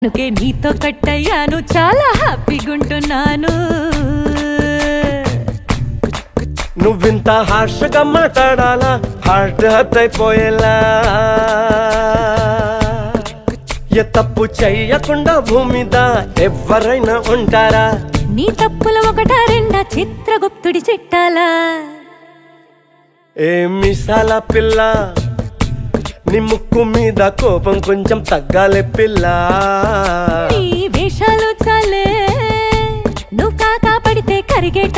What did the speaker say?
అందుకే నీతో కట్టయ్యాను చాలా హ్యాపీగుంటున్నాను నువ్వింత హార్షగా మాట్లాడాలా హార్ట్ హర్ట్ అయిపోయేలా ఏ తప్పు చెయ్యకుండా భూమి మీద ఎవరైనా ఉంటారా నీ తప్పులు ఒకటా రెండా చిత్రగుప్తుడి చిట్టాలా ఏ మిసాల పిల్ల నీ ముక్కు మీద కోపం కొంచెం తగ్గాలే పిల్ల నీ వేషాలు చాలే నువ్వు కాకా పడితే కరిగేట